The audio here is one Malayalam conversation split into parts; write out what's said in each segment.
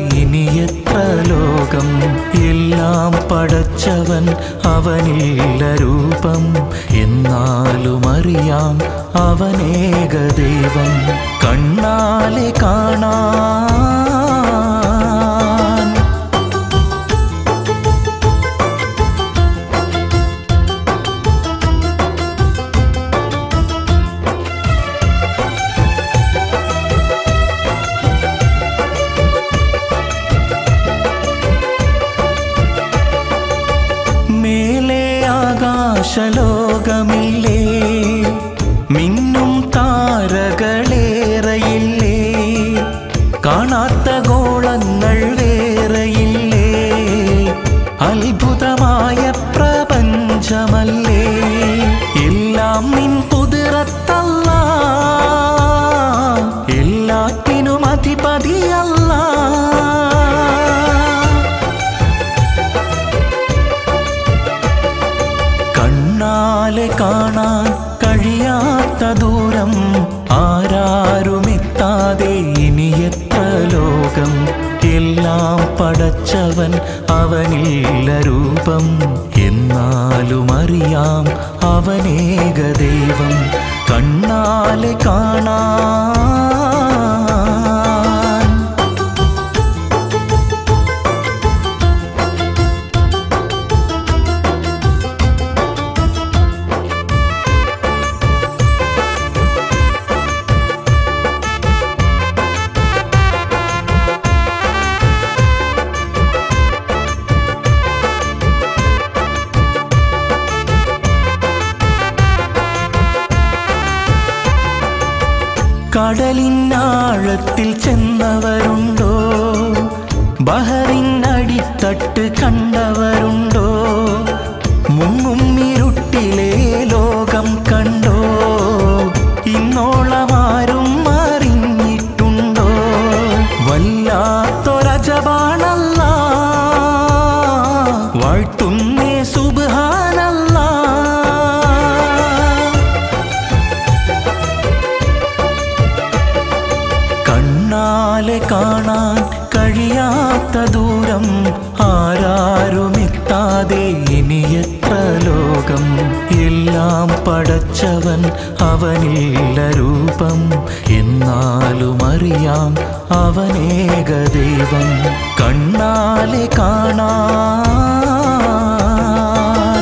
ഇനി എത്ര ലോകം എല്ലാം പടച്ചവൻ അവനില്ല രൂപം എന്നാലും അറിയാം അവനേക ദൈവം കണ്ണാലെ കാണാൻ മേലെ ആകാശലോകമില്ലേ മിന്നും താരകളേറെയില്ലേ കാണാത്ത ഗോളങ്ങൾ വേറെയില്ലേ അത്ഭുതമായ പ്രപഞ്ചമല്ലേ എല്ലാം നിൻ കുതിരത്തല്ല എല്ലാറ്റിനും അധിപതിയല്ല കണ്ണാലെ കാണാൻ കഴിയാത്ത ദൂരം ആരാരുമെത്താതെ ഇനി എത്ര ലോകം എല്ലാം പടച്ചവൻ അവനില്ല രൂപം എന്നാലും അറിയാം അവനേക ദൈവം കണ്ണാലെ കാണാൻ കടലിനാഴത്തിൽ ചെന്നവരുണ്ടോ ബഹറിനടിത്തട്ട് കണ്ടവരുണ്ടോ മുങ്ങും ഇരുട്ടിലെ ലോകം കണ്ടോ ഇന്നോളമാരും അറിഞ്ഞിട്ടുണ്ടോ വല്ലാത്തൊരജപാണല്ല വാഴ്ത്തുന്നേ സുബാനല്ല കണ്ണാലെ കാണാൻ കഴിയാത്ത ദൂരം ആരാരുമെത്താതെ ഇനി എത്ര ലോകം എല്ലാം പടച്ചവൻ അവനില്ല രൂപം എന്നാലും അറിയാം അവനേക ദൈവം കണ്ണാലെ കാണാൻ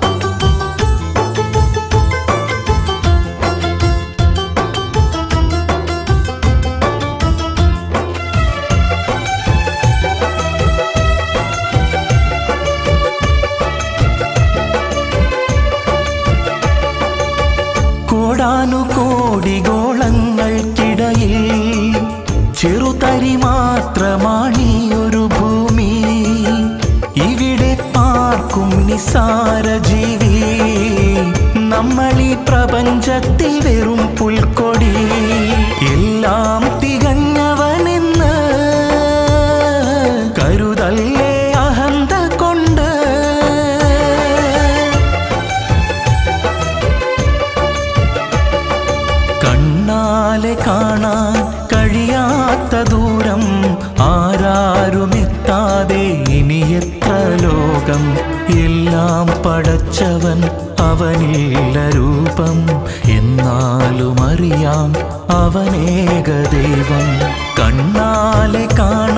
കോടാനുകോടി ഗോളങ്ങൾക്കിടയിൽ ചെറുതരി മാത്രമാണീ ഒരു ഭൂമി ഇവിടെ പാർക്കും നിസാര ജീവി നമ്മളീ പ്രപഞ്ചത്തിൽ വെറും പുൽക്കൊടി എല്ലാം തികഞ്ഞവനെന്ന് കരുതല്ലേ അഹന്ത കൊണ്ട് കണ്ണാലെ കാണാൻ കഴിയാത്ത ദൂരം ആരാരുമെത്താതെ ഇനി എത്ര ലോകം എല്ലാം പടച്ചവൻ അവനില്ല രൂപം എന്നാലും അറിയാം അവനേക ദൈവം കണ്ണാലെ കാണാൻ